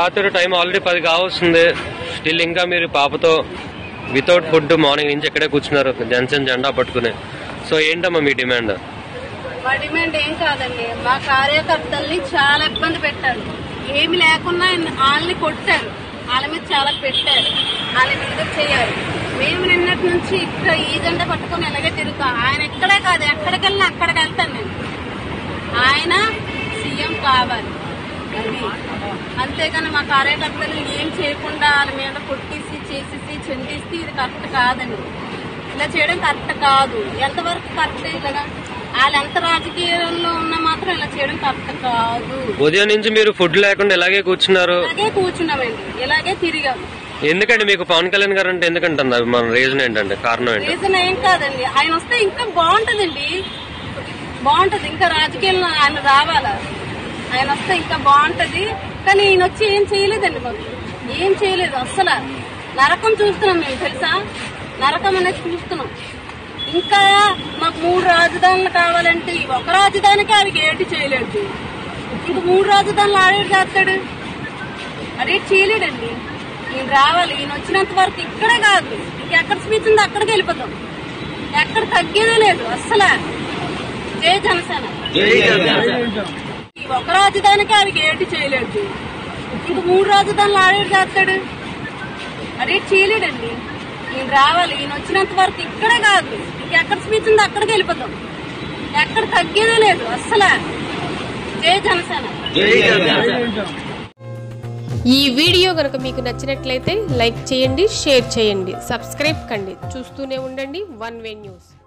రాత్రి time already పది కావస్తుంది స్టిల్ ఇంకా మీరు పాపతో వితౌట్ ఫుడ్ మార్నింగ్ నుంచి ఇక్కడే కూర్చున్నారు జనసేన జెండా పట్టుకుని సో ఏంటమ్మా మీ డిమాండ్ మా డిమాండ్ ఏం కాదండి మా కార్యకర్తల్ని చాలా ఇబ్బంది పెట్టారు ఏమి లేకున్నా వాళ్ళని కొట్టారు వాళ్ళ మీద చాలా పెట్టారు వాళ్ళ మీద చేయాలి మేము నిన్నటి నుంచి ఇక్కడ ఈ జెండా పట్టుకొని ఇలాగే తిరుగుతాం ఆయన ఇక్కడే కాదు ఎక్కడికి వెళ్ళినా అక్కడికి వెళ్తాను నేను ఆయన సీఎం కావాలి అది అంతేగాని మా కార్యకర్తలు ఏం చేయకుండా వాళ్ళ మీద కొట్టేసి చేసేసి చెందిస్తే ఇది కరెక్ట్ కాదండి ఇలా చేయడం కరెక్ట్ కాదు ఎంతవరకు కరెక్ట్ ఇలాగా వాళ్ళు ఎంత రాజకీయాల్లో ఉన్నా మాత్రం ఇలా చేయడం కరెక్ట్ కాదు ఉదయం నుంచి మీరు ఫుడ్ లేకుండా ఇలాగే కూర్చున్నారు ఇలాగే కూర్చున్నామండి ఇలాగే తిరిగాము ఎందుకండి మీకు పవన్ కళ్యాణ్ గారు అంటే ఎందుకంటుంది అది మన రీజన్ ఏంటంటే కారణం ఏంటి రీజన్ ఏం కాదండి ఆయన వస్తే ఇంకా బాగుంటదండి బాగుంటది ఇంకా రాజకీయాల్లో ఆయన రావాలా ఆయన వస్తే ఇంకా బాగుంటది కానీ ఈయన వచ్చి ఏం చేయలేదండి మాకు ఏం చేయలేదు అస్సలు నరకం చూస్తున్నాం మేము తెలుసా నరకం అనేది చూస్తున్నాం ఇంకా మాకు మూడు రాజధానులు కావాలంటే ఈ ఒక రాజధానికి అవి ఏటి చేయలేదు ఇంక మూడు రాజధానులు ఆడేటి చేస్తాడు అదేటి చేయలేడండి ఈయన రావాలి ఈయన వచ్చినంత వరకు ఇక్కడే కాదు ఇంకెక్కడ స్పీచ్ ఉందో అక్కడికి వెళ్ళిపోతాం ఎక్కడ తగ్గేదే లేదు అస్సలు జై జనసేన ఈ ఒక రాజధానికి అవి ఏటి చేయలేదు ఇంక మూడు రాజధానులు ఆడేటి చేస్తాడు అదేటి చేయలేడండి ఈయన రావాలి ఈయన వచ్చినంత వరకు ఇక్కడే కాదు ఇంకెక్కడ స్పీచ్ ఉందో అక్కడికి వెళ్ళిపోతాం ఎక్కడ తగ్గేదే లేదు అస్సలు జై జనసేన ఈ వీడియో కనుక మీకు నచ్చినట్లయితే లైక్ చేయండి షేర్ చేయండి సబ్స్క్రైబ్ కండి చూస్తూనే ఉండండి వన్ వే న్యూస్